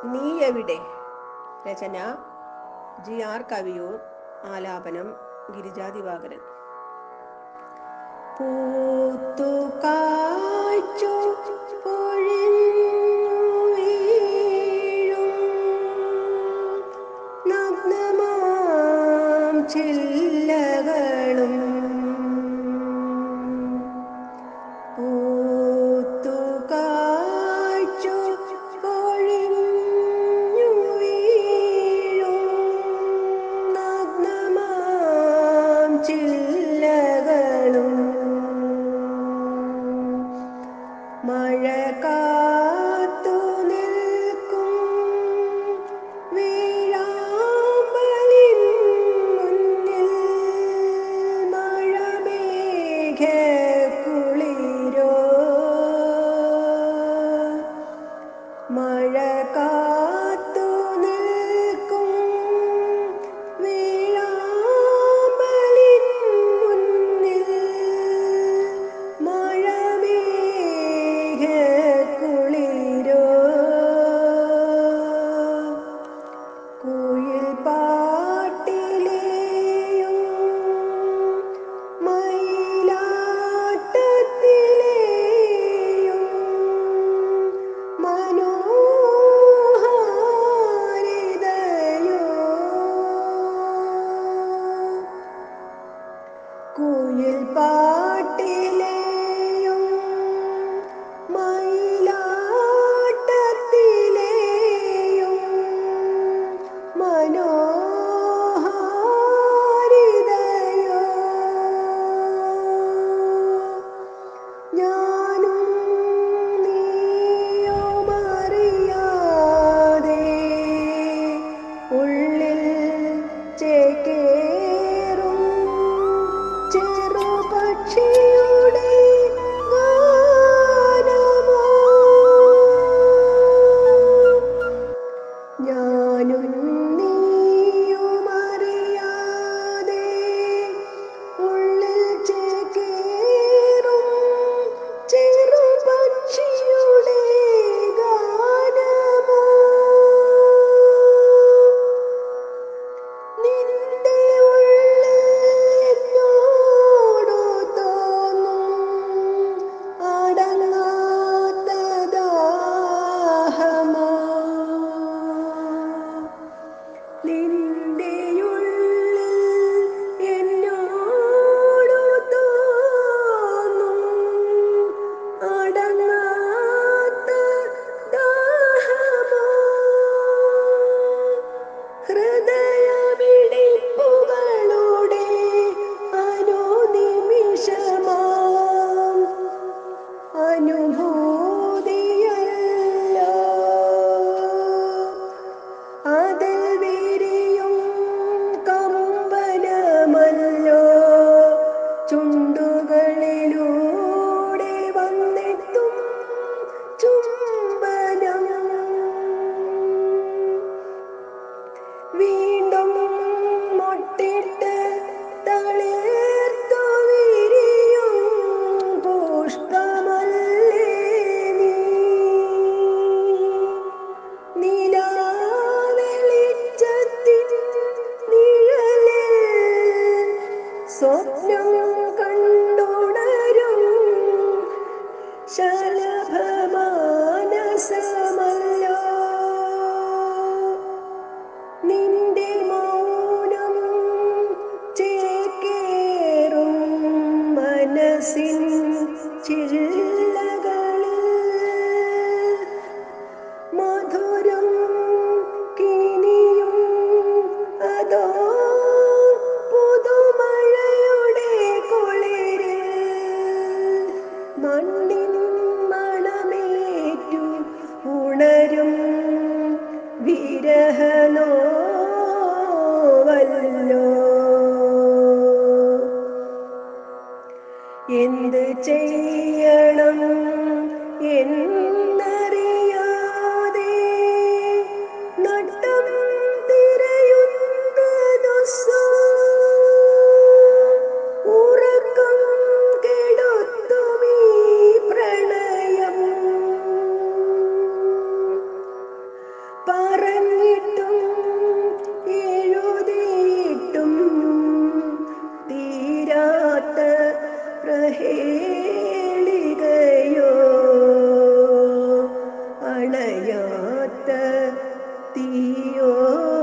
നീ എവിടെ രചന G R Kaviyoor ആലാപനം ഗിരിജാ ദിവാകരൻ പൂത്തു കായ്ച്ചു പൊഴിഞ്ഞു വീഴും നഗ്നമാം ചില്ലകളും പൂത്തു കായ്ച്ചു പൊഴിഞ്ഞു വീഴും നഗ്നമാം ചില്ലകളും മഴ കാത്തു നിൽക്കും വീഴാമ്പലിൻ മുന്നിൽ മഴമേഘ കുളിരോ മഴ കാത്തു നിൽക്കും വീഴാമ്പലിൻ മുന്നിൽ മഴമേഘ കുളിരോ കുയിൽ പാട്ടിലെയും മയിലാട്ടത്തിലെയും മനോഹാരിതയോ കുയിൽ പാട്ടിലെയും മയിലാട്ടത്തിലെയും മനോഹാരിതയോ ഞാനും നീയുമറിയാതെ ഉള്ളിൽ ചേക്കേറും ചെറുപക്ഷിയുടെ ഗാനമോ ഞാനും നീയുമറിയാതെ ഉള്ളിൽ ചേക്കേറും ചെറുപക്ഷിയുടെ ഗാനമോ നിന്റെ ഉള്ളിൽ എന്നോടു തോന്നും അടങ്ങാത്ത ദാഹമാ നിന്റെ ഉള്ളിൽ എന്നോടു തോന്നും അടങ്ങാത്ത ദാഹമാ ഹൃദയമിടിപ്പുകളുടെ അനുനിമിഷമാം അനുഭൂതിയല്ലോ അതിൽ വിരിയും കമ്പനമല്ലോ ചുണ്ടുകളിലൂടെ വന്നെത്തും ചുംബനം വീണ്ടും മൊട്ടിട്ട് തളിർത്തു വിരിയും പുഷ്പമല്ലേ നീ നിലാവെളിച്ചത്തിൻ നിഴലിൽ സ്വപ്നം കണ്ടുണരും ശലഭമാനസമല്ലോ നിന്റെ മൗനം ചേക്കേറും മനസ്സിൻ ചില്ലകളിൽ മധുരം കിനിയും അതോ പുതുമഴയുടെ കുളിരിൽ മണ്ണിൻ മണമേറ്റു ഉണരും വിരഹനോവല്ലോ എന്ത് ചെയ്യണം എന്നറിയാതെ നട്ടം തിരയുന്നതു ഉറക്കം കെടുത്തുമീ പ്രണയം അണയാത്ത തീയോ